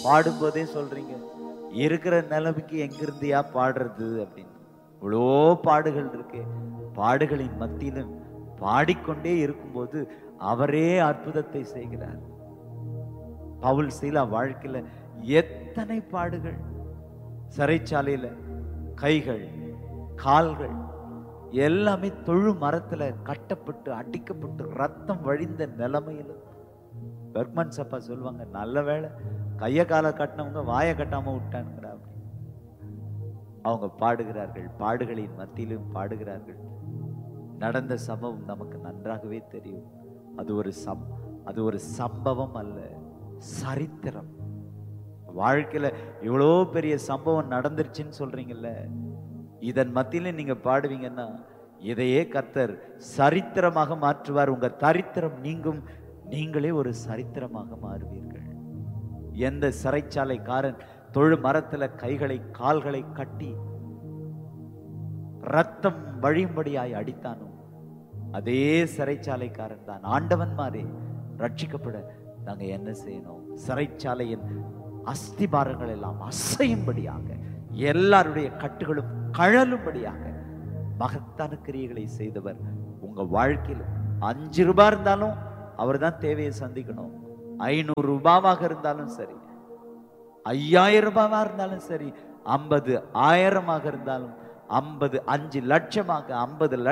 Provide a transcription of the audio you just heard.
பாடும்போதே சொல்றீங்க இருக்கிற நிலைமைக்கு எங்கிருந்தியா பாடுறது அப்படின்னு இவ்வளோ பாடுகள் இருக்கு பாடுகளின் மத்தியிலும் பாடிக்கொண்டே இருக்கும்போது அவரே அற்புதத்தை செய்கிறார் பவுல் சீலா வாழ்க்கையில எத்தனை பாடுகள் சிறைச்சாலையில கைகள் கால்கள் எல்லாமே தொழு மரத்துல கட்டப்பட்டு அடிக்கப்பட்டு ரத்தம் வழிந்த நிலைமையில பெர்க்மன் சப்பா சொல்லுவாங்க நல்ல வேளை கைய காலை கட்டினவங்க வாயை கட்டாம விட்டானுங்கடா அப்படின்னு அவங்க பாடுகிறார்கள் பாடுகளின் மத்தியிலும் பாடுகிறார்கள் நடந்த சம்பவம் நமக்கு நன்றாகவே தெரியும் அது ஒரு சம் அது ஒரு சம்பவம் அல்ல சரித்திரம் வாழ்க்கையில இவ்வளோ பெரிய சம்பவம் நடந்துருச்சுன்னு சொல்றீங்கல்ல இதன் மத்தியில நீங்க பாடுவீங்கன்னா இதையே கர்த்தர் சரித்திரமாக மாற்றுவார் உங்க தரித்திரம் நீங்கும் நீங்களே ஒரு சரித்திரமாக மாறுவீர்கள் எந்த சிறைச்சாலைக்காரன் தொழு மரத்துல கைகளை கால்களை கட்டி ரத்தம் வழியும்படியாய் அடித்தானோ அதே சிறைச்சாலைக்காரன் தான் ஆண்டவன் மாறே ரட்சிக்கப்பட நாங்க என்ன செய்யணும் சிறைச்சாலையின் அஸ்திபாரங்கள் எல்லாம் அசையும்படியாக எல்லாருடைய கட்டுகளும் கழலும்படியாக மகத்தான கிரியைகளை செய்தவர் உங்க வாழ்க்கையில் அஞ்சு ரூபாய் இருந்தாலும் அவர் தான் தேவையை சந்திக்கணும் ஐநூறு ரூபாவாக இருந்தாலும் சரி ஐயாயிரம் ரூபாவா இருந்தாலும் சரி ஐம்பது ஆயிரமாக இருந்தாலும் ஐம்பது அஞ்சு லட்சமாக ஐம்பது